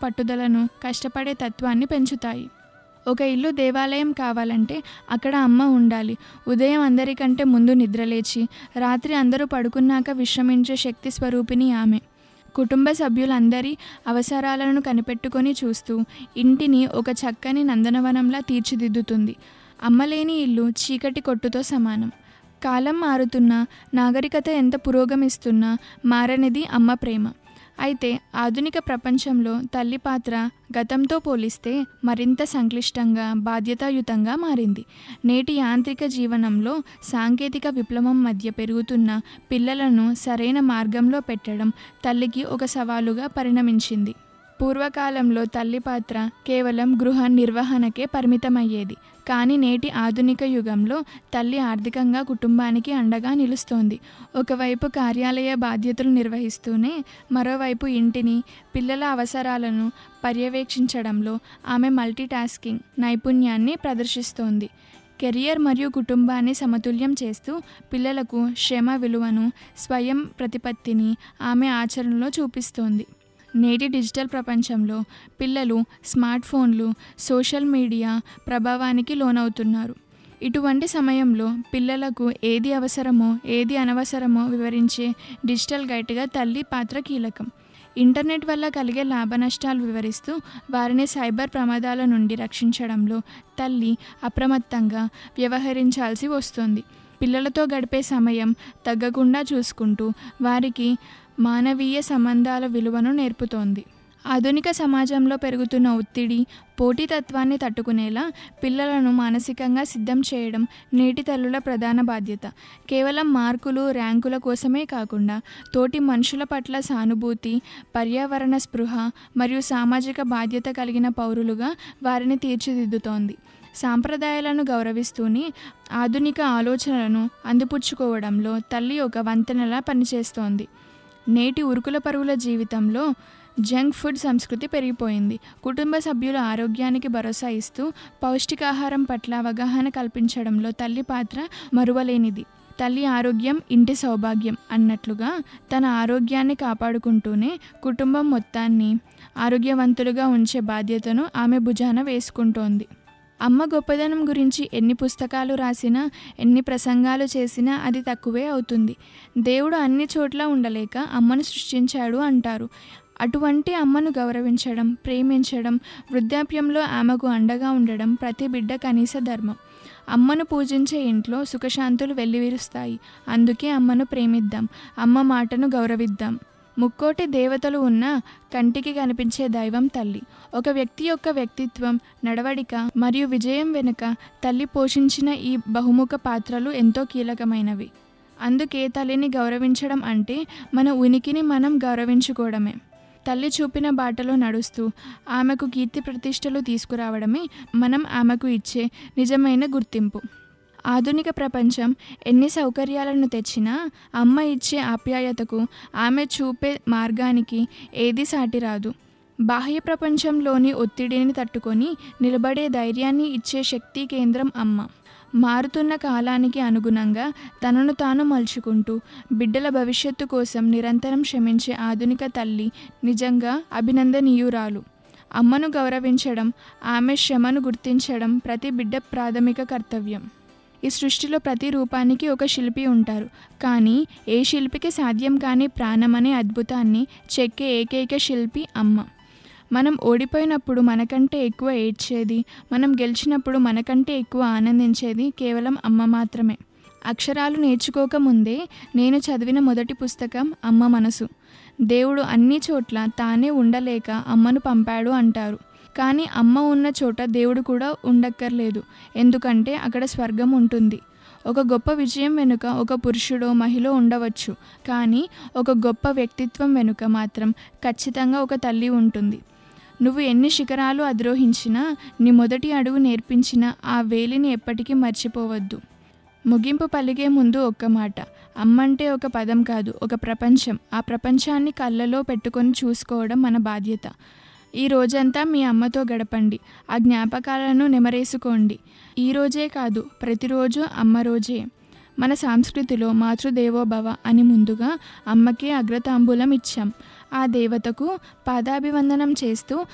పట్టుదలను కష్టపడే తత్వాన్ని పెంచుతాయి ఒక ఇల్లు దేవాలయం కావాలంటే అక్కడ అమ్మ ఉండాలి ఉదయం అందరికంటే ముందు నిద్రలేచి రాత్రి అందరూ పడుకున్నాక విశ్రమించే శక్తి స్వరూపిణి ఆమె కుటుంబ సభ్యులందరి అవసరాలను కనిపెట్టుకొని చూస్తూ ఇంటిని ఒక చక్కని నందనవనంలా తీర్చిదిద్దుతుంది అమ్మలేని ఇల్లు చీకటి కొట్టుతో సమానం కాలం మారుతున్నా నాగరికత ఎంత పురోగమిస్తున్నా మారనిది అమ్మ ప్రేమ అయితే ఆధునిక ప్రపంచంలో తల్లి పాత్ర గతంతో పోలిస్తే మరింత సంక్లిష్టంగా బాధ్యతాయుతంగా మారింది నేటి యాంత్రిక జీవనంలో సాంకేతిక విప్లవం మధ్య పెరుగుతున్న పిల్లలను సరైన మార్గంలో పెట్టడం తల్లికి ఒక సవాలుగా పరిణమించింది పూర్వకాలంలో తల్లి పాత్ర కేవలం గృహ నిర్వహణకే పరిమితమయ్యేది కానీ నేటి ఆధునిక యుగంలో తల్లి ఆర్థికంగా కుటుంబానికి అండగా నిలుస్తోంది ఒకవైపు కార్యాలయ బాధ్యతలు నిర్వహిస్తూనే మరోవైపు ఇంటిని పిల్లల అవసరాలను పర్యవేక్షించడంలో ఆమె మల్టీటాస్కింగ్ నైపుణ్యాన్ని ప్రదర్శిస్తోంది కెరియర్ మరియు కుటుంబాన్ని సమతుల్యం చేస్తూ పిల్లలకు శ్రమ విలువను స్వయం ప్రతిపత్తిని ఆమె ఆచరణలో చూపిస్తోంది నేటి డిజిటల్ ప్రపంచంలో పిల్లలు స్మార్ట్ ఫోన్లు సోషల్ మీడియా ప్రభావానికి లోనవుతున్నారు ఇటువంటి సమయంలో పిల్లలకు ఏది అవసరమో ఏది అనవసరమో వివరించే డిజిటల్ గైడ్గా తల్లి పాత్ర కీలకం ఇంటర్నెట్ వల్ల కలిగే లాభనష్టాలు వివరిస్తూ వారిని సైబర్ ప్రమాదాల నుండి రక్షించడంలో తల్లి అప్రమత్తంగా వ్యవహరించాల్సి వస్తుంది పిల్లలతో గడిపే సమయం తగ్గకుండా చూసుకుంటూ వారికి మానవీయ సంబంధాల విలువను నేర్పుతోంది ఆధునిక సమాజంలో పెరుగుతున్న ఒత్తిడి పోటీతత్వాన్ని తట్టుకునేలా పిల్లలను మానసికంగా సిద్ధం చేయడం నేటి తల్లుల ప్రధాన బాధ్యత కేవలం మార్కులు ర్యాంకుల కోసమే కాకుండా తోటి మనుషుల పట్ల సానుభూతి పర్యావరణ స్పృహ మరియు సామాజిక బాధ్యత కలిగిన పౌరులుగా వారిని తీర్చిదిద్దుతోంది సాంప్రదాయాలను గౌరవిస్తూనే ఆధునిక ఆలోచనలను అందిపుచ్చుకోవడంలో తల్లి ఒక వంతెనలా పనిచేస్తోంది నేటి ఉరుకుల పరుగుల జీవితంలో జంక్ ఫుడ్ సంస్కృతి పెరిగిపోయింది కుటుంబ సభ్యుల ఆరోగ్యానికి భరోసా ఇస్తూ పౌష్టికాహారం పట్ల అవగాహన కల్పించడంలో తల్లి పాత్ర మరువలేనిది తల్లి ఆరోగ్యం ఇంటి సౌభాగ్యం అన్నట్లుగా తన ఆరోగ్యాన్ని కాపాడుకుంటూనే కుటుంబం మొత్తాన్ని ఆరోగ్యవంతులుగా ఉంచే బాధ్యతను ఆమె భుజాన వేసుకుంటోంది అమ్మ గొప్పదనం గురించి ఎన్ని పుస్తకాలు రాసినా ఎన్ని ప్రసంగాలు చేసినా అది తక్కువే అవుతుంది దేవుడు అన్ని చోట్ల ఉండలేక అమ్మను సృష్టించాడు అంటారు అటువంటి అమ్మను గౌరవించడం ప్రేమించడం వృద్ధాప్యంలో ఆమెకు అండగా ఉండడం ప్రతి బిడ్డ కనీస ధర్మం అమ్మను పూజించే ఇంట్లో సుఖశాంతులు వెల్లివిరుస్తాయి అందుకే అమ్మను ప్రేమిద్దాం అమ్మ మాటను గౌరవిద్దాం ముక్కోటి దేవతలు ఉన్న కంటికి కనిపించే దైవం తల్లి ఒక వ్యక్తి యొక్క వ్యక్తిత్వం నడవడిక మరియు విజయం వెనుక తల్లి పోషించిన ఈ బహుముఖ పాత్రలు ఎంతో కీలకమైనవి అందుకే తల్లిని గౌరవించడం అంటే మన ఉనికిని మనం గౌరవించుకోవడమే తల్లి చూపిన బాటలో నడుస్తూ ఆమెకు కీర్తి ప్రతిష్టలు తీసుకురావడమే మనం ఆమెకు ఇచ్చే నిజమైన గుర్తింపు ఆధునిక ప్రపంచం ఎన్ని సౌకర్యాలను తెచ్చినా అమ్మ ఇచ్చే ఆప్యాయతకు ఆమె చూపే మార్గానికి ఏది సాటిరాదు బాహ్య ప్రపంచంలోని ఒత్తిడిని తట్టుకొని నిలబడే ధైర్యాన్ని ఇచ్చే శక్తి కేంద్రం అమ్మ మారుతున్న కాలానికి అనుగుణంగా తనను తాను మలుచుకుంటూ బిడ్డల భవిష్యత్తు కోసం నిరంతరం శ్రమించే ఆధునిక తల్లి నిజంగా అభినందనీయురాలు అమ్మను గౌరవించడం ఆమె శ్రమను గుర్తించడం ప్రతి బిడ్డ ప్రాథమిక కర్తవ్యం ఈ సృష్టిలో ప్రతి రూపానికి ఒక శిల్పి ఉంటారు కానీ ఏ శిల్పికి సాధ్యం కాని ప్రాణం అనే అద్భుతాన్ని చెక్కే ఏకైక శిల్పి అమ్మ మనం ఓడిపోయినప్పుడు మనకంటే ఎక్కువ ఏడ్చేది మనం గెలిచినప్పుడు మనకంటే ఎక్కువ ఆనందించేది కేవలం అమ్మ మాత్రమే అక్షరాలు నేర్చుకోకముందే నేను చదివిన మొదటి పుస్తకం అమ్మ మనసు దేవుడు అన్ని చోట్ల తానే ఉండలేక అమ్మను పంపాడు అంటారు కానీ అమ్మ ఉన్న చోట దేవుడు కూడా ఉండక్కర్లేదు ఎందుకంటే అక్కడ స్వర్గం ఉంటుంది ఒక గొప్ప విజయం వెనుక ఒక పురుషుడో మహిళ ఉండవచ్చు కానీ ఒక గొప్ప వ్యక్తిత్వం వెనుక మాత్రం ఖచ్చితంగా ఒక తల్లి ఉంటుంది నువ్వు ఎన్ని శిఖరాలు అధిరోహించినా నీ మొదటి అడుగు నేర్పించిన ఆ వేలిని ఎప్పటికీ మర్చిపోవద్దు ముగింపు పలిగే ముందు ఒక్క మాట అమ్మంటే ఒక పదం కాదు ఒక ప్రపంచం ఆ ప్రపంచాన్ని కళ్ళలో పెట్టుకొని చూసుకోవడం మన బాధ్యత ఈ రోజంతా మీ అమ్మతో గడపండి ఆ జ్ఞాపకాలను నెమరేసుకోండి ఈ రోజే కాదు ప్రతిరోజు అమ్మ రోజే మన సంస్కృతిలో మాతృదేవోభవ అని ముందుగా అమ్మకే అగ్రతాంబూలం ఇచ్చాం ఆ దేవతకు పాదాభివందనం చేస్తూ